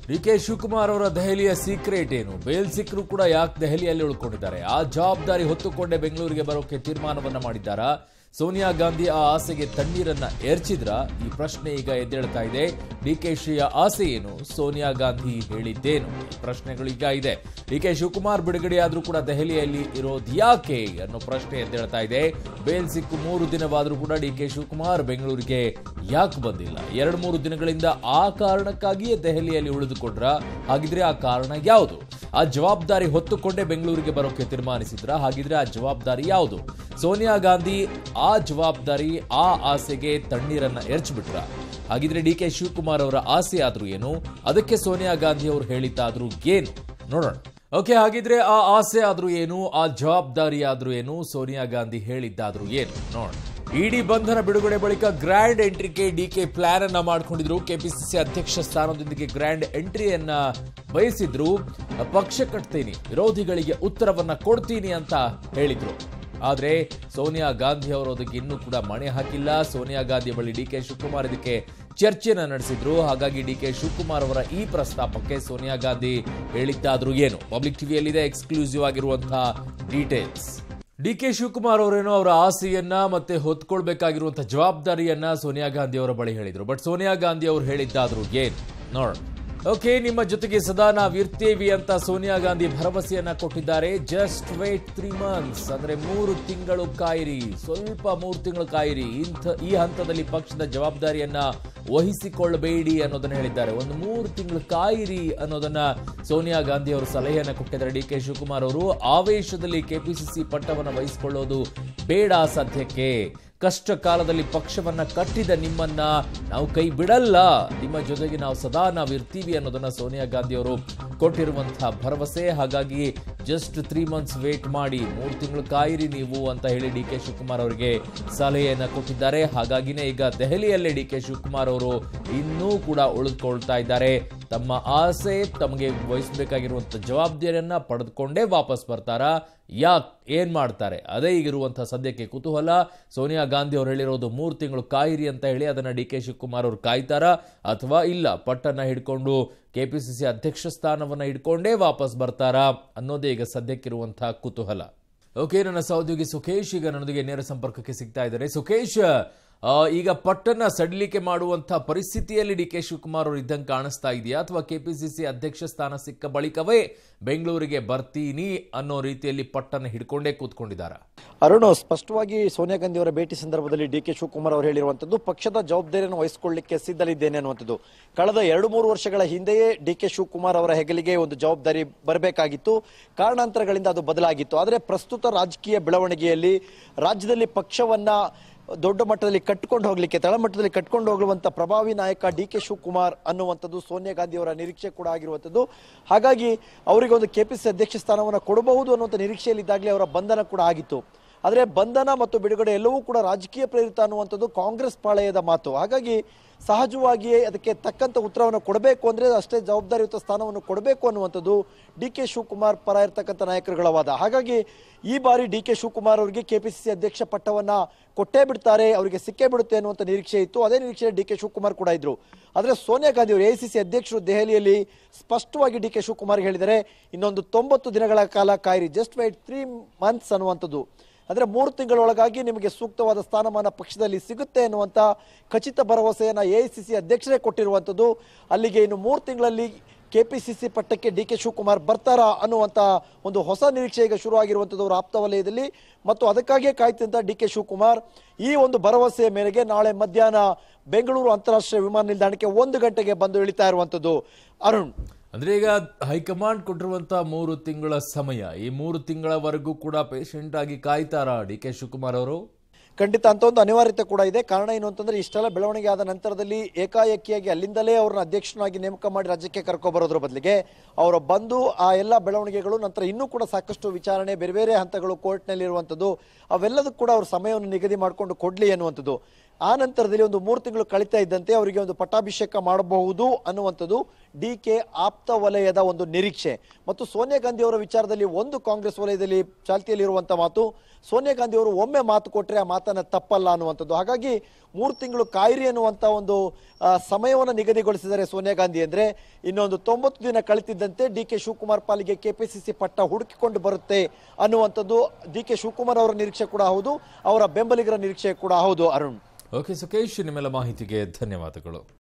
D K Shivakumar ಅವರ ದೆಹಲಿಯ secret ಏನು ಬೇಲ್ ಸಿಕ್ಕರು ಕೂಡ ಯಾಕೆ ದೆಹಲಿಯಲ್ಲಿ ಉಳ್ಕೊಂಡಿದ್ದಾರೆ ಆ ಜವಾಬ್ದಾರಿ ಹೊತ್ತುಕೊಂಡೇ ಬೆಂಗಳೂರಿಗೆ ಬರೋಕೆ ತೀರ್ಮಾನವನ್ನ ಮಾಡಿದ್ದಾರಾ ಸೋನಿಯಾ ಗಾಂಧಿ ಆ ಆಸೆಗೆ ತಣ್ಣೀರನ್ನ ಎರಚಿದ್ರ ಈ ಪ್ರಶ್ನೆ ಈಗ ಎದ್ದೇಳ್ತಾ ಇದೆ ಡಿಕೆಶಿಯ ಆಸೆ ಏನು ಸೋನಿಯಾ ಗಾಂಧಿ ಹೇಳಿದ್ದೇನು ಈ ಪ್ರಶ್ನೆಗಳು ಈಗ ಇದೆ ಡಿ ಕೆ ಶಿವಕುಮಾರ್ ಬಿಡುಗಡೆಯಾದ್ರೂ ಕೂಡ ದೆಹಲಿಯಲ್ಲಿ ಇರೋದು ಯಾಕೆ ಅನ್ನೋ ಪ್ರಶ್ನೆ ಎದ್ದೇಳ್ತಾ ಇದೆ ಬೇಲ್ ಸಿಕ್ಕು ಮೂರು ದಿನವಾದ್ರೂ ಕೂಡ ಡಿ ಕೆ ಶಿವಕುಮಾರ್ ಬೆಂಗಳೂರಿಗೆ ಯಾಕೆ ಬಂದಿಲ್ಲ ಎರಡು ಮೂರು ದಿನಗಳಿಂದ ಆ ಕಾರಣಕ್ಕಾಗಿಯೇ ದೆಹಲಿಯಲ್ಲಿ ಉಳಿದುಕೊಂಡ್ರ ಹಾಗಿದ್ರೆ ಆ ಕಾರಣ ಯಾವುದು ಆ ಜವಾಬ್ದಾರಿ ಹೊತ್ತುಕೊಂಡೇ ಬೆಂಗಳೂರಿಗೆ ಬರೋಕೆ ತೀರ್ಮಾನಿಸಿದ್ರ ಹಾಗಿದ್ರೆ ಆ ಜವಾಬ್ದಾರಿ ಯಾವುದು ಸೋನಿಯಾ ಗಾಂಧಿ ಆ ಜವಾಬ್ದಾರಿ ಆ ಆಸೆಗೆ ತಣ್ಣೀರನ್ನ ಎರಚಿಬಿಟ್ರ ಹಾಗಿದ್ರೆ ಡಿ ಕೆ ಶಿವಕುಮಾರ್ ಅವರ ಆಸೆ ಆದ್ರೂ ಏನು ಅದಕ್ಕೆ ಸೋನಿಯಾ ಗಾಂಧಿ ಅವರು ಹೇಳಿದ್ದಾದ್ರೂ ಏನು ನೋಡೋಣ ಓಕೆ ಹಾಗಿದ್ರೆ ಆ ಆಸೆ ಆದ್ರೂ ಏನು ಆ ಜವಾಬ್ದಾರಿ ಆದ್ರೂ ಏನು ಸೋನಿಯಾ ಗಾಂಧಿ ಹೇಳಿದ್ದಾದ್ರೂ ಏನು ನೋಡೋಣ ಇಡಿ ಬಂಧನ ಬಿಡುಗಡೆ ಬಳಿಕ ಗ್ರ್ಯಾಂಡ್ ಎಂಟ್ರಿಗೆ ಡಿಕೆ ಪ್ಲಾನ್ ಅನ್ನ ಮಾಡ್ಕೊಂಡಿದ್ರು ಕೆಪಿಸಿಸಿ ಅಧ್ಯಕ್ಷ ಸ್ಥಾನದೊಂದಿಗೆ ಗ್ರ್ಯಾಂಡ್ ಎಂಟ್ರಿಯನ್ನ ಬಯಸಿದ್ರು ಪಕ್ಷ ಕಟ್ತೀನಿ ವಿರೋಧಿಗಳಿಗೆ ಉತ್ತರವನ್ನ ಕೊಡ್ತೀನಿ ಅಂತ ಹೇಳಿದ್ರು ಆದ್ರೆ ಸೋನಿಯಾ ಗಾಂಧಿ ಅವರು ಅದಕ್ಕೆ ಇನ್ನೂ ಕೂಡ ಮಣೆ ಹಾಕಿಲ್ಲ ಸೋನಿಯಾ ಗಾಂಧಿ ಬಳಿ ಡಿ ಕೆ ಶಿವಕುಮಾರ್ ಇದಕ್ಕೆ ಚರ್ಚೆನ ನಡೆಸಿದ್ರು ಹಾಗಾಗಿ ಡಿ ಕೆ ಶಿವಕುಮಾರ್ ಅವರ ಈ ಪ್ರಸ್ತಾಪಕ್ಕೆ ಸೋನಿಯಾ ಗಾಂಧಿ ಹೇಳಿದ್ದಾದ್ರೂ ಏನು ಪಬ್ಲಿಕ್ ಟಿವಿಯಲ್ಲಿದೆ ಎಕ್ಸ್ಕ್ಲೂಸಿವ್ ಆಗಿರುವಂತಹ ಡೀಟೇಲ್ಸ್ ಡಿ ಕೆ ಶಿವಕುಮಾರ್ ಅವರೇನೋ ಅವರ ಆಸೆಯನ್ನ ಮತ್ತೆ ಹೊತ್ಕೊಳ್ಬೇಕಾಗಿರುವಂತಹ ಜವಾಬ್ದಾರಿಯನ್ನ ಸೋನಿಯಾ ಗಾಂಧಿ ಅವರ ಬಳಿ ಹೇಳಿದ್ರು ಬಟ್ ಸೋನಿಯಾ ಗಾಂಧಿ ಅವರು ಹೇಳಿದ್ದಾದ್ರು ಏನು ನೋಡೋಣ ಓಕೆ ನಿಮ್ಮ ಜೊತೆಗೆ ಸದಾ ನಾವಿರ್ತೀವಿ ಅಂತ ಸೋನಿಯಾ ಗಾಂಧಿ ಭರವಸೆಯನ್ನ ಕೊಟ್ಟಿದ್ದಾರೆ ಜಸ್ಟ್ ವೇಟ್ ತ್ರೀ ಮಂತ್ಸ್ ಅಂದ್ರೆ ಮೂರು ತಿಂಗಳು ಕಾಯಿರಿ ಸ್ವಲ್ಪ ಮೂರು ತಿಂಗಳು ಕಾಯಿರಿ ಇಂಥ ಈ ಹಂತದಲ್ಲಿ ಪಕ್ಷದ ಜವಾಬ್ದಾರಿಯನ್ನ ವಹಿಸಿಕೊಳ್ಳಬೇಡಿ ಅನ್ನೋದನ್ನ ಹೇಳಿದ್ದಾರೆ ಒಂದು ಮೂರು ತಿಂಗಳು ಕಾಯಿರಿ ಅನ್ನೋದನ್ನ ಸೋನಿಯಾ ಗಾಂಧಿ ಅವರು ಸಲಹೆಯನ್ನ ಕೊಟ್ಟಿದ್ದಾರೆ ಡಿ ಕೆ ಶಿವಕುಮಾರ್ ಅವರು ಆವೇಶದಲ್ಲಿ ಕೆಪಿಸಿಸಿ ಪಟ್ಟವನ್ನು ವಹಿಸಿಕೊಳ್ಳೋದು ಬೇಡ ಸದ್ಯಕ್ಕೆ ಕಷ್ಟ ಕಾಲದಲ್ಲಿ ಪಕ್ಷವನ್ನ ಕಟ್ಟಿದ ನಿಮ್ಮನ್ನ ನಾವು ಕೈ ಬಿಡಲ್ಲ ನಿಮ್ಮ ಜೊತೆಗೆ ನಾವು ಸದಾ ನಾವು ಇರ್ತೀವಿ ಅನ್ನೋದನ್ನ ಸೋನಿಯಾ ಗಾಂಧಿ ಅವರು ಕೊಟ್ಟಿರುವಂತಹ ಭರವಸೆ ಹಾಗಾಗಿ ಜಸ್ಟ್ ತ್ರೀ ಮಂತ್ಸ್ ವೇಟ್ ಮಾಡಿ ಮೂರು ತಿಂಗಳು ಕಾಯಿರಿ ನೀವು ಅಂತ ಹೇಳಿ ಡಿ ಕೆ ಶಿವಕುಮಾರ್ ಅವರಿಗೆ ಸಲಹೆಯನ್ನ ಕೊಟ್ಟಿದ್ದಾರೆ ಹಾಗಾಗಿನೇ ಈಗ ದೆಹಲಿಯಲ್ಲೇ ಡಿ ಕೆ ಶಿವಕುಮಾರ್ ಅವರು ಇನ್ನೂ ಕೂಡ ಉಳಿದುಕೊಳ್ತಾ ಇದ್ದಾರೆ ತಮ್ಮ ಆಸೆ ತಮಗೆ ವಹಿಸಬೇಕಾಗಿರುವಂತ ಜವಾಬ್ದಾರಿಯನ್ನ ಪಡೆದುಕೊಂಡೇ ವಾಪಸ್ ಬರ್ತಾರಾ ಯಾಕ್ ಏನ್ ಮಾಡ್ತಾರೆ ಅದೇ ಈಗಿರುವಂತಹ ಸದ್ಯಕ್ಕೆ ಕುತೂಹಲ ಸೋನಿಯಾ ಗಾಂಧಿ ಅವರು ಹೇಳಿರೋದು ಮೂರು ತಿಂಗಳು ಕಾಯಿರಿ ಅಂತ ಹೇಳಿ ಅದನ್ನ ಡಿ ಕೆ ಶಿವಕುಮಾರ್ ಅವರು ಕಾಯ್ತಾರಾ ಅಥವಾ ಇಲ್ಲ ಪಟ್ಟನ್ನ ಹಿಡ್ಕೊಂಡು ಕೆಪಿಸಿಸಿ ಅಧ್ಯಕ್ಷ ಸ್ಥಾನವನ್ನ ಹಿಡ್ಕೊಂಡೇ ವಾಪಸ್ ಬರ್ತಾರಾ ಅನ್ನೋದೇ ಈಗ ಸದ್ಯಕ್ಕಿರುವಂತಹ ಕುತೂಹಲ ಓಕೆ ನನ್ನ ಸಹೋದ್ಯೋಗಿ ಸುಖೇಶ್ ಈಗ ನನ್ನೊಂದಿಗೆ ನೇರ ಸಂಪರ್ಕಕ್ಕೆ ಸಿಗ್ತಾ ಇದ್ದಾರೆ ಸುಖೇಶ್ ಆ, ಈಗ ಪಟ್ಟನ್ನ ಸಡಿಲಿಕೆ ಮಾಡುವಂತಹ ಪರಿಸ್ಥಿತಿಯಲ್ಲಿ ಡಿ ಕೆ ಶಿವಕುಮಾರ್ ಅವರು ಇದ್ದಂಗೆ ಕಾಣಿಸ್ತಾ ಇದೆಯಾ ಅಥವಾ ಕೆಪಿಸಿಸಿ ಅಧ್ಯಕ್ಷ ಸ್ಥಾನ ಸಿಕ್ಕ ಬಳಿಕವೇ ಬೆಂಗಳೂರಿಗೆ ಬರ್ತೀನಿ ಅನ್ನೋ ರೀತಿಯಲ್ಲಿ ಪಟ್ಟನ್ನ ಹಿಡ್ಕೊಂಡೇ ಕೂತ್ಕೊಂಡಿದ್ದಾರಾ ಅರುಣ್ ಸ್ಪಷ್ಟವಾಗಿ ಸೋನಿಯಾ ಗಾಂಧಿ ಅವರ ಭೇಟಿ ಸಂದರ್ಭದಲ್ಲಿ ಡಿ ಕೆ ಶಿವಕುಮಾರ್ ಅವರು ಹೇಳಿರುವಂತದ್ದು ಪಕ್ಷದ ಜವಾಬ್ದಾರಿಯನ್ನು ವಹಿಸಿಕೊಳ್ಳಲಿಕ್ಕೆ ಸಿದ್ಧಲಿದ್ದೇನೆ ಅನ್ನುವಂಥದ್ದು ಕಳೆದ ಎರಡು ಮೂರು ವರ್ಷಗಳ ಹಿಂದೆಯೇ ಡಿ ಕೆ ಶಿವಕುಮಾರ್ ಅವರ ಹೆಗಲಿಗೆ ಒಂದು ಜವಾಬ್ದಾರಿ ಬರಬೇಕಾಗಿತ್ತು ಕಾರಣಾಂತರಗಳಿಂದ ಅದು ಬದಲಾಗಿತ್ತು ಆದರೆ ಪ್ರಸ್ತುತ ರಾಜಕೀಯ ಬೆಳವಣಿಗೆಯಲ್ಲಿ ರಾಜ್ಯದಲ್ಲಿ ಪಕ್ಷವನ್ನ ದೊಡ್ಡ ಮಟ್ಟದಲ್ಲಿ ಕಟ್ಕೊಂಡು ಹೋಗ್ಲಿಕ್ಕೆ ತಳಮಟ್ಟದಲ್ಲಿ ಕಟ್ಕೊಂಡು ಹೋಗುವಂತ ಪ್ರಭಾವಿ ನಾಯಕ ಡಿ ಕೆ ಶಿವಕುಮಾರ್ ಅನ್ನುವಂಥದ್ದು ಸೋನಿಯಾ ಗಾಂಧಿ ಅವರ ನಿರೀಕ್ಷೆ ಕೂಡ ಆಗಿರುವಂಥದ್ದು ಹಾಗಾಗಿ ಅವರಿಗೆ ಒಂದು ಕೆಪಿಸಿ ಅಧ್ಯಕ್ಷ ಸ್ಥಾನವನ್ನು ಕೊಡಬಹುದು ಅನ್ನುವಂಥ ನಿರೀಕ್ಷೆಯಲ್ಲಿದ್ದಾಗಲೇ ಅವರ ಬಂಧನ ಕೂಡ ಆಗಿತ್ತು ಆದರೆ ಬಂಧನ ಮತ್ತು ಬಿಡುಗಡೆ ಎಲ್ಲವೂ ಕೂಡ ರಾಜಕೀಯ ಪ್ರೇರಿತ ಅನ್ನುವಂಥದ್ದು ಕಾಂಗ್ರೆಸ್ ಪಾಳೆಯದ ಮಾತು ಹಾಗಾಗಿ ಸಹಜವಾಗಿಯೇ ಅದಕ್ಕೆ ತಕ್ಕಂತ ಉತ್ತರವನ್ನು ಕೊಡಬೇಕು ಅಂದ್ರೆ ಅಷ್ಟೇ ಜವಾಬ್ದಾರಿಯುತ ಸ್ಥಾನವನ್ನು ಕೊಡಬೇಕು ಅನ್ನುವಂಥದ್ದು ಡಿ ಕೆ ಶಿವಕುಮಾರ್ ಪರ ಇರತಕ್ಕಂಥ ನಾಯಕರುಗಳ ವಾದ ಹಾಗಾಗಿ ಈ ಬಾರಿ ಡಿ ಕೆ ಶಿವಕುಮಾರ್ ಅವರಿಗೆ ಕೆಪಿಸಿಸಿ ಅಧ್ಯಕ್ಷ ಪಟ್ಟವನ್ನ ಕೊಟ್ಟೇ ಬಿಡ್ತಾರೆ ಅವರಿಗೆ ಸಿಕ್ಕೇ ಬಿಡುತ್ತೆ ಅನ್ನುವಂಥ ನಿರೀಕ್ಷೆ ಇತ್ತು ಅದೇ ನಿರೀಕ್ಷೆ ಡಿ ಕೆ ಶಿವಕುಮಾರ್ ಕೂಡ ಇದ್ರು ಆದರೆ ಸೋನಿಯಾ ಗಾಂಧಿ ಅವರು ಎಐಸಿಸಿ ಅಧ್ಯಕ್ಷರು ದೆಹಲಿಯಲ್ಲಿ ಸ್ಪಷ್ಟವಾಗಿ ಡಿ ಕೆ ಶಿವಕುಮಾರ್ ಹೇಳಿದರೆ ಇನ್ನೊಂದು ತೊಂಬತ್ತು ದಿನಗಳ ಕಾಲ ಕಾಯಿರಿ ಜಸ್ಟ್ ವೈಟ್ ತ್ರೀ ಮಂತ್ಸ್ ಅನ್ನುವಂಥದ್ದು ಅಂದ್ರೆ ಮೂರು ತಿಂಗಳೊಳಗಾಗಿ ನಿಮಗೆ ಸೂಕ್ತವಾದ ಸ್ಥಾನಮಾನ ಪಕ್ಷದಲ್ಲಿ ಸಿಗುತ್ತೆ ಅನ್ನುವಂತ ಖಚಿತ ಭರವಸೆಯನ್ನ ಎಐಸಿಸಿ ಅಧ್ಯಕ್ಷರೇ ಕೊಟ್ಟಿರುವಂತದ್ದು ಅಲ್ಲಿಗೆ ಇನ್ನು ಮೂರು ತಿಂಗಳಲ್ಲಿ ಕೆಪಿಸಿಸಿ ಪಟ್ಟಕ್ಕೆ ಡಿ ಕೆ ಶಿವಕುಮಾರ್ ಬರ್ತಾರಾ ಅನ್ನುವಂತ ಒಂದು ಹೊಸ ನಿರೀಕ್ಷೆ ಈಗ ಶುರುವಾಗಿರುವಂತದ್ದು ಅವರ ಆಪ್ತ ವಲಯದಲ್ಲಿ ಮತ್ತು ಅದಕ್ಕಾಗಿಯೇ ಕಾಯ್ತಿದ್ದ ಡಿ ಕೆ ಶಿವಕುಮಾರ್ ಈ ಒಂದು ಭರವಸೆಯ ಮೇರೆಗೆ ನಾಳೆ ಮಧ್ಯಾಹ್ನ ಬೆಂಗಳೂರು ಅಂತಾರಾಷ್ಟ್ರೀಯ ವಿಮಾನ ನಿಲ್ದಾಣಕ್ಕೆ ಒಂದು ಗಂಟೆಗೆ ಬಂದು ಇಳಿತಾ ಇರುವಂತದ್ದು ಅರುಣ್ ಅಂದ್ರೆ ಈಗ ಹೈಕಮಾಂಡ್ ಕೊಟ್ಟಿರುವಂತಹ ಮೂರು ತಿಂಗಳ ಸಮಯ ಈ ಮೂರು ತಿಂಗಳವರೆಗೂ ಕೂಡ ಪೇಷಂಟ್ ಆಗಿ ಕಾಯ್ತಾರಾ ಡಿ ಕೆ ಶಿವಕುಮಾರ್ ಅವರು ಖಂಡಿತ ಅಂತ ಒಂದು ಅನಿವಾರ್ಯತೆ ಕೂಡ ಇದೆ ಕಾರಣ ಏನು ಅಂತಂದ್ರೆ ಇಷ್ಟೆಲ್ಲ ಬೆಳವಣಿಗೆ ಆದ ನಂತರದಲ್ಲಿ ಏಕಾಏಕಿಯಾಗಿ ಅಲ್ಲಿಂದಲೇ ಅವ್ರನ್ನ ಅಧ್ಯಕ್ಷನಾಗಿ ನೇಮಕ ಮಾಡಿ ರಾಜ್ಯಕ್ಕೆ ಕರ್ಕೊಬರೋದ್ರ ಬದಲಿಗೆ ಅವರು ಬಂದು ಆ ಎಲ್ಲ ಬೆಳವಣಿಗೆಗಳು ನಂತರ ಇನ್ನೂ ಕೂಡ ಸಾಕಷ್ಟು ವಿಚಾರಣೆ ಬೇರೆ ಬೇರೆ ಹಂತಗಳು ಕೋರ್ಟ್ನಲ್ಲಿ ಇರುವಂಥದ್ದು ಅವೆಲ್ಲದಕ್ಕೂ ಕೂಡ ಅವ್ರ ಸಮಯವನ್ನು ನಿಗದಿ ಮಾಡಿಕೊಂಡು ಕೊಡ್ಲಿ ಅನ್ನುವಂಥದ್ದು ಆ ನಂತರದಲ್ಲಿ ಒಂದು ಮೂರು ತಿಂಗಳು ಕಳೀತಾ ಇದ್ದಂತೆ ಅವರಿಗೆ ಒಂದು ಪಟ್ಟಾಭಿಷೇಕ ಮಾಡಬಹುದು ಅನ್ನುವಂಥದ್ದು ಡಿ ಕೆ ಆಪ್ತ ವಲಯದ ಒಂದು ನಿರೀಕ್ಷೆ ಮತ್ತು ಸೋನಿಯಾ ಗಾಂಧಿ ಅವರ ವಿಚಾರದಲ್ಲಿ ಒಂದು ಕಾಂಗ್ರೆಸ್ ವಲಯದಲ್ಲಿ ಚಾಲ್ತಿಯಲ್ಲಿರುವಂತ ಮಾತು ಸೋನಿಯಾ ಗಾಂಧಿ ಅವರು ಒಮ್ಮೆ ಮಾತು ಕೊಟ್ರೆ ಆ ಮಾತನ್ನ ತಪ್ಪಲ್ಲ ಅನ್ನುವಂಥದ್ದು ಹಾಗಾಗಿ ಮೂರು ತಿಂಗಳು ಕಾಯಿರಿ ಅನ್ನುವಂತ ಒಂದು ಆ, ಸಮಯವನ್ನು ನಿಗದಿಗೊಳಿಸಿದ್ದಾರೆ ಸೋನಿಯಾ ಗಾಂಧಿ ಅಂದ್ರೆ ಇನ್ನೊಂದು ತೊಂಬತ್ತು ದಿನ ಕಳಿತಿದ್ದಂತೆ ಡಿ ಕೆ ಶಿವಕುಮಾರ್ ಪಾಲಿಗೆ ಕೆಪಿಸಿಸಿ ಪಟ್ಟ ಹುಡುಕಿಕೊಂಡು ಬರುತ್ತೆ ಅನ್ನುವಂಥದ್ದು ಡಿ ಕೆ ಶಿವಕುಮಾರ್ ಅವರ ನಿರೀಕ್ಷೆ ಕೂಡ ಹೌದು ಅವರ ಬೆಂಬಲಿಗರ ನಿರೀಕ್ಷೆ ಕೂಡ ಹೌದು ಅರುಣ್ ಓಕೆ ಸುಕೇಶ್ ನಿಮ್ಮೆಲ್ಲ ಮಾಹಿತಿಗೆ ಧನ್ಯವಾದಗಳು